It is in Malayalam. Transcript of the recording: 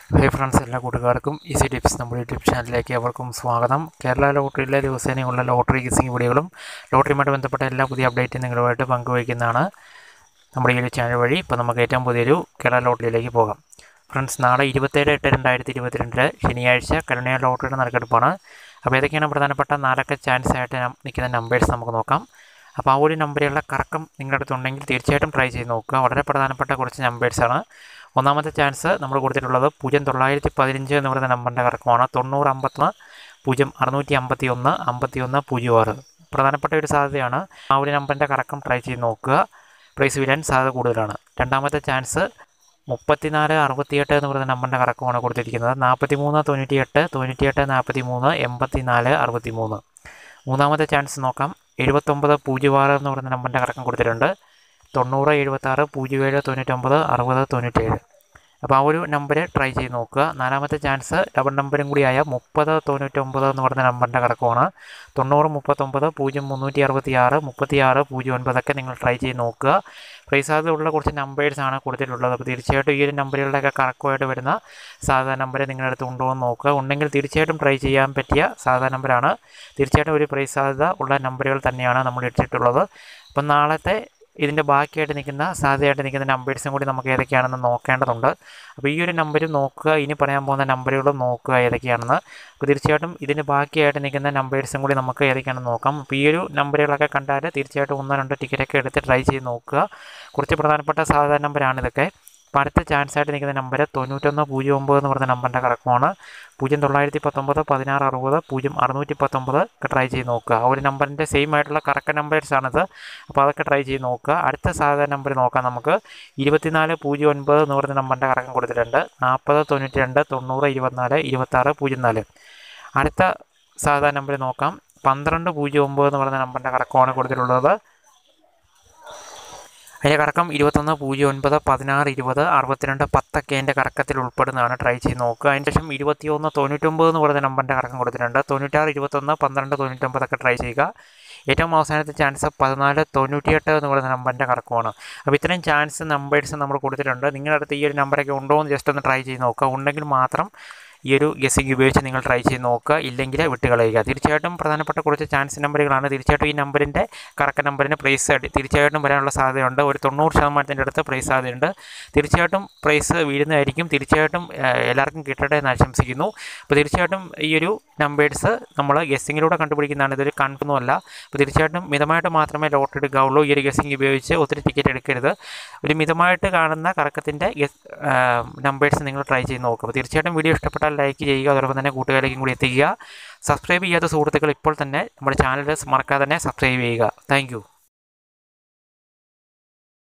ഹൈ ഫ്രണ്ട്സ് എല്ലാ കൂട്ടുകാർക്കും ഈസി ടിപ്സ് നമ്മുടെ യൂട്യൂബ് ചാനലിലേക്ക് അവർക്കും സ്വാഗതം കേരള ലോട്ടറിയിലെ ദിവസേനയുള്ള ലോട്ടറി ഗിസിംഗ് വീഡിയോകളും ലോട്ടറിയുമായിട്ട് ബന്ധപ്പെട്ട എല്ലാ പുതിയ അപ്ഡേറ്റും നിങ്ങളുമായിട്ട് പങ്കുവയ്ക്കുന്നതാണ് നമ്മുടെ ഈ ഒരു ചാനൽ വഴി ഇപ്പോൾ നമുക്ക് ഏറ്റവും പുതിയൊരു കേരള ലോട്ടറിയിലേക്ക് പോകാം ഫ്രണ്ട്സ് നാളെ ഇരുപത്തേഴ് എട്ട് രണ്ടായിരത്തി ഇരുപത്തിരണ്ടില് ശനിയാഴ്ച കരുണയ ലോട്ടറിയുടെ നറുക്കെടുപ്പാണ് അപ്പോൾ ഏതൊക്കെയാണ് പ്രധാനപ്പെട്ട നാലൊക്കെ ചാൻസ് ആയിട്ട് നം- നിൽക്കുന്ന നമ്പേഴ്സ് നമുക്ക് നോക്കാം അപ്പോൾ ആ ഒരു നമ്പറുകളുടെ കറക്കം നിങ്ങളുടെ അടുത്തുണ്ടെങ്കിൽ തീർച്ചയായിട്ടും ട്രൈ ചെയ്ത് നോക്കുക വളരെ പ്രധാനപ്പെട്ട കുറച്ച് നമ്പേഴ്സാണ് ഒന്നാമത്തെ ചാൻസ് നമ്മൾ കൊടുത്തിട്ടുള്ളത് പൂജ്യം തൊള്ളായിരത്തി പതിനഞ്ച് എന്ന് പറയുന്ന നമ്പറിൻ്റെ കറക്കമാണ് തൊണ്ണൂറ് അമ്പത്തൊന്ന് പൂജ്യം അറുന്നൂറ്റി അമ്പത്തി ഒന്ന് അമ്പത്തി ഒന്ന് പൂജ്യം ആറ് പ്രധാനപ്പെട്ട ഒരു സാധ്യതയാണ് ആ ഒരു നമ്പറിൻ്റെ കറക്കം ട്രൈ ചെയ്ത് നോക്കുക പ്രൈസ് വീഴാൻ സാധ്യത കൂടുതലാണ് രണ്ടാമത്തെ ചാൻസ് മുപ്പത്തിനാല് അറുപത്തിയെട്ട് എന്ന് പറയുന്ന നമ്പറിൻ്റെ കറക്കമാണ് കൊടുത്തിരിക്കുന്നത് നാൽപ്പത്തി മൂന്ന് തൊണ്ണൂറ്റിയെട്ട് തൊണ്ണൂറ്റിയെട്ട് നാൽപ്പത്തി മൂന്ന് എൺപത്തി നാല് അറുപത്തി മൂന്ന് മൂന്നാമത്തെ ചാൻസ് നോക്കാം എഴുപത്തൊമ്പത് പൂജ്യം ആറ് എന്ന് പറയുന്ന നമ്പറിൻ്റെ കറക്കം കൊടുത്തിട്ടുണ്ട് തൊണ്ണൂറ് എഴുപത്താറ് പൂജ്യം ഏഴ് തൊണ്ണൂറ്റൊമ്പത് അറുപത് തൊണ്ണൂറ്റേഴ് അപ്പോൾ ആ ഒരു നമ്പർ ട്രൈ ചെയ്ത് നോക്കുക നാലാമത്തെ ചാൻസ് ഡബിൾ നമ്പറും കൂടിയായ മുപ്പത് തൊണ്ണൂറ്റൊമ്പത് എന്ന് പറയുന്ന നമ്പറിൻ്റെ കറക്കമാണ് തൊണ്ണൂറ് മുപ്പത്തൊമ്പത് പൂജ്യം മുന്നൂറ്റി അറുപത്തി ആറ് മുപ്പത്തി ആറ് പൂജ്യം ഒൻപതൊക്കെ നിങ്ങൾ ട്രൈ ചെയ്ത് നോക്കുക പ്രൈസ് സാധ്യതയുള്ള കുറച്ച് നമ്പേഴ്സാണ് കൊടുത്തിട്ടുള്ളത് അപ്പോൾ തീർച്ചയായിട്ടും ഈ ഒരു നമ്പറുകളുടെയൊക്കെ കറക്റ്റമായിട്ട് വരുന്ന സാധാരണ നമ്പർ നിങ്ങളുടെ അടുത്ത് ഉണ്ടോ എന്ന് നോക്കുക ഉണ്ടെങ്കിൽ തീർച്ചയായിട്ടും ട്രൈ ചെയ്യാൻ പറ്റിയ സാധാരണ നമ്പറാണ് തീർച്ചയായിട്ടും ഒരു പ്രൈസ് സാധ്യത ഉള്ള നമ്പറുകൾ തന്നെയാണ് നമ്മൾ ഇട്ടിട്ടുള്ളത് അപ്പം നാളത്തെ ഇതിൻ്റെ ബാക്കിയായിട്ട് നിൽക്കുന്ന സാധ്യതയായിട്ട് നിൽക്കുന്ന നമ്പേഴ്സും കൂടി നമുക്ക് ഏതൊക്കെയാണെന്ന് നോക്കേണ്ടതുണ്ട് അപ്പോൾ ഈ ഒരു നമ്പർ നോക്കുക ഇനി പറയാൻ പോകുന്ന നമ്പറുകളും നോക്കുക ഏതൊക്കെയാണെന്ന് അപ്പോൾ തീർച്ചയായിട്ടും ഇതിന് ബാക്കിയായിട്ട് നിൽക്കുന്ന നമ്പേഴ്സും കൂടി നമുക്ക് ഏതൊക്കെയാണെന്ന് നോക്കാം അപ്പോൾ ഈ ഒരു നമ്പറുകളൊക്കെ കണ്ടാൽ തീർച്ചയായിട്ടും ഒന്നോ രണ്ടോ ടിക്കറ്റൊക്കെ എടുത്ത് ട്രൈ ചെയ്ത് നോക്കുക കുറച്ച് പ്രധാനപ്പെട്ട സാധാരണ നമ്പറാണ് ഇതൊക്കെ അപ്പോൾ അടുത്ത ചാൻസ് ആയിട്ട് നിൽക്കുന്ന നമ്പർ തൊണ്ണൂറ്റൊന്ന് പൂജ്യം ഒമ്പത് എന്ന് പറഞ്ഞ നമ്പറിൻ്റെ കറക്കമാണ് പൂജ്യം തൊള്ളായിരത്തി പത്തൊമ്പത് പതിനാറ് അറുപത് പൂജ്യം അറുന്നൂറ്റി പത്തൊമ്പത് ഒക്കെ ട്രൈ ചെയ്ത് നോക്കുക ആ ഒരു നമ്പറിൻ്റെ സെയിം ആയിട്ടുള്ള കറക്റ്റ് നമ്പേഴ്സാണിത് അപ്പോൾ അതൊക്കെ ട്രൈ ചെയ്ത് നോക്കുക അടുത്ത സാധാരണ നമ്പർ നോക്കാം നമുക്ക് ഇരുപത്തിനാല് പൂജ്യം ഒൻപത് എന്ന് പറഞ്ഞ നമ്പറിൻ്റെ കറക്കം കൊടുത്തിട്ടുണ്ട് നാൽപ്പത് തൊണ്ണൂറ്റി രണ്ട് തൊണ്ണൂറ് ഇരുപത്തിനാല് ഇരുപത്താറ് പൂജ്യം നാല് അടുത്ത സാധാരണ നമ്പർ നോക്കാം പന്ത്രണ്ട് പൂജ്യം ഒമ്പത് എന്ന് പറയുന്ന നമ്പറിൻ്റെ കറക്കമാണ് കൊടുത്തിട്ടുള്ളത് അതിൻ്റെ കറക്കം ഇരുപത്തൊന്ന് പൂജ്യം ഒൻപത് പതിനാറ് ഇരുപത് അറുപത്തിരണ്ട് പത്തൊക്കെ എൻ്റെ കറക്കത്തിൽ ഉൾപ്പെടുന്നതാണ് ട്രൈ ചെയ്ത് നോക്കുക അതിന് ശേഷം ഇരുപത്തിയൊന്ന് തൊണ്ണൂറ്റൊമ്പത് എന്ന് പറയുന്ന നമ്പറിൻ്റെ കറക്കം കൊടുത്തിട്ടുണ്ട് തൊണ്ണൂറ്റാറ് ഇരുപത്തൊന്ന് പന്ത്രണ്ട് തൊണ്ണൂറ്റൊമ്പതൊക്കെ ട്രൈ ചെയ്യുക ഏറ്റവും അവസാനത്തെ ചാൻസ് പതിനാല് തൊണ്ണൂറ്റിയെട്ട് എന്ന് പറയുന്ന നമ്പറിൻ്റെ കറക്കമാണ് അപ്പോൾ ഇത്രയും ചാൻസ് നമ്പേഴ്സ് നമ്മൾ കൊടുത്തിട്ടുണ്ട് നിങ്ങളുടെ അടുത്ത് ഈ ഒരു നമ്പറൊക്കെ ഉണ്ടോ എന്ന് ജസ്റ്റ് ഒന്ന് ട്രൈ ചെയ്ത് നോക്കുക ഉണ്ടെങ്കിൽ മാത്രം ഈ ഒരു ഗസ്സിങ് ഉപയോഗിച്ച് നിങ്ങൾ ട്രൈ ചെയ്ത് നോക്കുക ഇല്ലെങ്കിൽ വിട്ടുകളയുക തീർച്ചയായിട്ടും പ്രധാനപ്പെട്ട കുറച്ച് ചാൻസ് നമ്പറുകളാണ് തീർച്ചയായിട്ടും ഈ നമ്പറിൻ്റെ കറക്റ്റ് നമ്പറിന് പ്രൈസ് തീർച്ചയായിട്ടും വരാനുള്ള സാധ്യതയുണ്ട് ഒരു തൊണ്ണൂറ് ശതമാനത്തിൻ്റെ അടുത്ത് പ്രൈസ് സാധ്യതയുണ്ട് തീർച്ചയായിട്ടും പ്രൈസ് വീഴുന്നതായിരിക്കും തീർച്ചയായിട്ടും ഏഹ്, എല്ലാവർക്കും കിട്ടട്ടെ എന്ന് ആശംസിക്കുന്നു അപ്പോൾ തീർച്ചയായിട്ടും ഈ ഒരു നമ്പേഴ്സ് നമ്മൾ ഗസ്സിങ്ങിലൂടെ കണ്ടുപിടിക്കുന്നതാണ് ഇതൊരു കൺഫൊന്നും അല്ല അപ്പോൾ തീർച്ചയായിട്ടും മിതമായിട്ട് മാത്രമേ ലോട്ടറി എടുക്കാവുള്ളൂ ഈ ഒരു ഗസ്സിങ് ഉപയോഗിച്ച് ഒത്തിരി ടിക്കറ്റ് എടുക്കരുത് ഒരു മിതമായിട്ട് കാണുന്ന കറക്കത്തിൻ്റെ നമ്പേഴ്സ് നിങ്ങൾ ട്രൈ ചെയ്ത് നോക്കുക അപ്പോൾ തീർച്ചയായിട്ടും വീഡിയോ ഇഷ്ടപ്പെട്ടാൽ ലൈക്ക് ചെയ്യുക അതോടൊപ്പം തന്നെ കൂട്ടുകാരിലേക്കും കൂടി എത്തിക്കുക സബ്സ്ക്രൈബ് ചെയ്യാത്ത സുഹൃത്തുക്കൾ ഇപ്പോൾ തന്നെ നമ്മുടെ ചാനൽ മറക്കാതെ തന്നെ സബ്സ്ക്രൈബ് ചെയ്യുക താങ്ക്